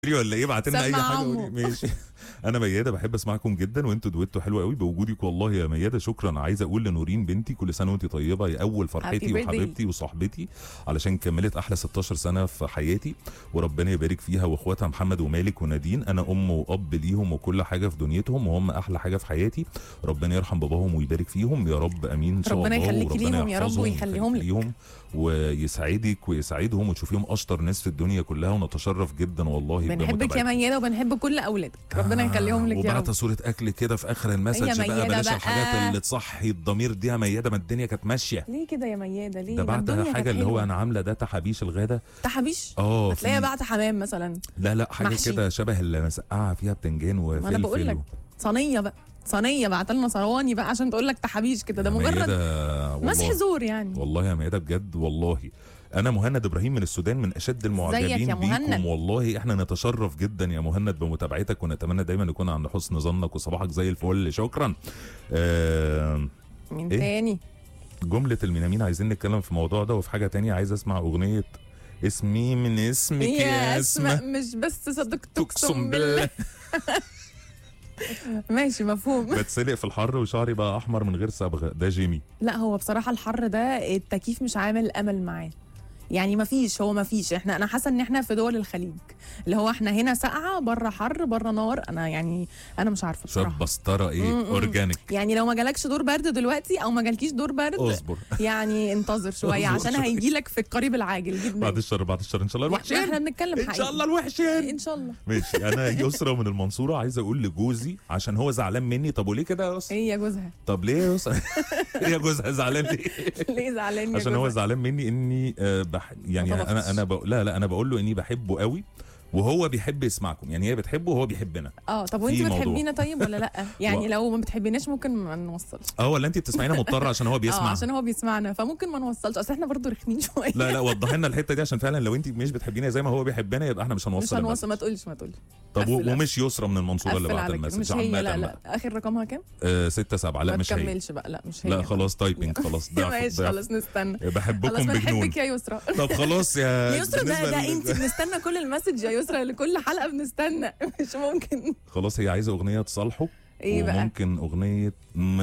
ولا ايه ابعت لنا اي سمع حاجه عمو. قولي. ماشي انا مياده بحب اسمعكم جدا وانتوا دويتو حلو قوي بوجودك والله يا مياده شكرا عايز اقول لنورين بنتي كل سنه وانت طيبه يا اول فرحتي Happy birthday. وحبيبتي وصاحبتي علشان كملت احلى 16 سنه في حياتي وربنا يبارك فيها واخواتها محمد ومالك ونادين انا ام واب ليهم وكل حاجه في دنيتهم وهم احلى حاجه في حياتي ربنا يرحم باباهم ويبارك فيهم يا رب امين ان شاء ربنا الله يخليكي وربنا ليهم يا رب يحفظهم ويخليهم لك. ليهم ويسعدك ويسعدهم وتشوفيهم اشطر ناس في الدنيا كلها ونتشرف جدا والله بنحبك يا بمتابعتك. ميادة وبنحب كل أولادك ربنا يخليهم لك يا وبعت رب صورة أكل كده في آخر المسج يا بقى ميادة بلاش بقى. الحاجات اللي تصحي الضمير دي يا ميادة ما الدنيا كانت ماشية ليه كده يا ميادة ليه ده ما الدنيا بعتها كانت حاجة اللي هو حلوة. أنا عاملة ده تحابيش الغدا تحابيش اه هتلاقيها في- بعت حمام مثلا لا لا حاجة محشي. كده شبه اللي مسقعة فيها بتنجان وفلفل ما انا بقول لك و- صينيه بقى صينيه بعت لنا صواني بقى عشان تقول لك تحابيش كده ده يا مجرد ميادة مسح والله زور يعني والله يا ميادة بجد والله انا مهند ابراهيم من السودان من اشد المعجبين يا مهند. بيكم والله احنا نتشرف جدا يا مهند بمتابعتك ونتمنى دايما نكون عند حسن ظنك وصباحك زي الفل شكرا آه مين إيه؟ تاني جملة المينامين عايزين نتكلم في الموضوع ده وفي حاجة تانية عايز اسمع اغنية اسمي من اسمك يا اسماء اسماء مش بس صدقت تقسم تقسم بالله بالله ماشي مفهوم بتسلق في الحر وشعري بقى احمر من غير صبغة ده جيمي لا هو بصراحه الحر ده التكييف مش عامل امل معاه يعني مفيش هو مفيش احنا انا حاسه ان احنا في دول الخليج اللي هو احنا هنا ساقعه بره حر بره نار انا يعني انا مش عارفه شوية بصراحه بسطرة ايه م-م. اورجانيك يعني لو ما جالكش دور برد دلوقتي او ما جالكيش دور برد اصبر يعني انتظر شويه اصبر عشان شوية. هيجي لك في القريب العاجل جدا بعد الشر بعد الشر ان شاء الله احنا الوحشين بنتكلم ان حقيقي شاء الله الوحشين ان شاء الله ماشي انا يسرا من المنصورة عايز اقول لجوزي عشان هو زعلان مني طب وليه كده يا يسرا هي جوزها طب ليه يا يسرا يا جوزها زعلان ليه ليه زعلان يا عشان هو جوزها؟ زعلان مني اني آه، بح... يعني ما طبختش. انا انا بق... لا لا انا بقول له اني بحبه قوي وهو بيحب يسمعكم يعني هي بتحبه وهو بيحبنا اه طب وانت في موضوع. بتحبينا طيب ولا لا يعني و- لو ما بتحبيناش ممكن ما نوصلش اه ولا انت بتسمعينا مضطره عشان هو اه بيسمع عشان هو بيسمعنا فممكن ما نوصلش اصل احنا برضو رخمين شويه لا لا وضحي لنا الحته دي عشان فعلا لو انت مش بتحبينا زي ما هو بيحبنا يبقى احنا مش هنوصل مش هنوصل المسج. ما تقولش ما تقولش طب و- قفل- ومش يسرا من المنصوره اللي قفل بعت على كده المسج مش هي عامة لا بقى. لا اخر رقمها كام؟ آه ستة سبعة لا ما مش هي تكملش بقى لا مش هي لا خلاص تايبنج خلاص ضعف ماشي ضعف. خلاص نستنى خلاص بحبكم بجنون بنحبك يا يسرا طب خلاص يا يا يسرا ده بالنسبة ده لل- انت بنستنى كل المسج يا يسرا لكل حلقه بنستنى مش ممكن خلاص هي عايزه اغنيه تصالحه ايه بقى؟ وممكن اغنيه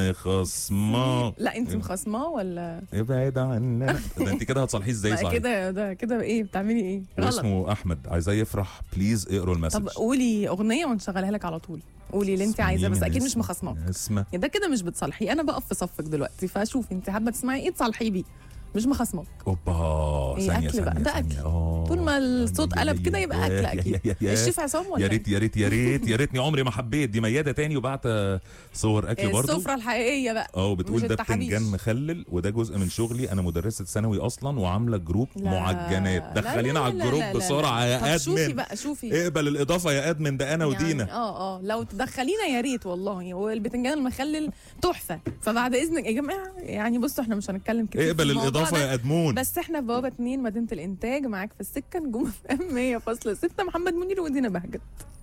مخصمه لا انت مخصماه ولا ابعد عننا ده انت كده هتصالحيه ازاي بقى صحيح كده ده كده ايه بتعملي ايه غلط واسمه احمد عايزاه يفرح بليز اقروا المسج طب قولي اغنيه ونشغلها لك على طول قولي اللي انت عايزاه بس اكيد مش مخصماه اسمه يعني ده كده مش بتصالحيه انا بقف في صفك دلوقتي فشوفي انت حابه تسمعي ايه تصالحيه بيه مش مخصمك اوبا إيه، ثانيه أكل بقى، ثانيه ده ثانية. أكل. آه. طول ما الصوت يا- قلب يا- كده يبقى يا- اكل يا- اكيد يا- يا- الشيف عصام ولا يا إيه؟ ريت يا ريت يا ريت يا ريتني عمري ما حبيت دي مياده تاني وبعت صور اكل برضه السفره الحقيقيه بقى اه وبتقول مش ده التحابيش. بتنجان مخلل وده جزء من شغلي انا مدرسه ثانوي اصلا وعامله جروب لا. معجنات لا، دخلينا لا، على لا، الجروب لا، لا، لا. بسرعه طب يا شوفي ادمن بقى شوفي اقبل الاضافه يا ادمن ده انا يعني ودينا اه اه لو تدخلينا يا ريت والله والبتنجان المخلل تحفه فبعد اذنك يا جماعه يعني بصوا احنا مش هنتكلم كتير في اقبل الموضوع الاضافه ده. يا ادمون بس احنا في بوابه 2 مدينه الانتاج معاك في السكه نجوم في ام 100.6 محمد منير ودينا بهجت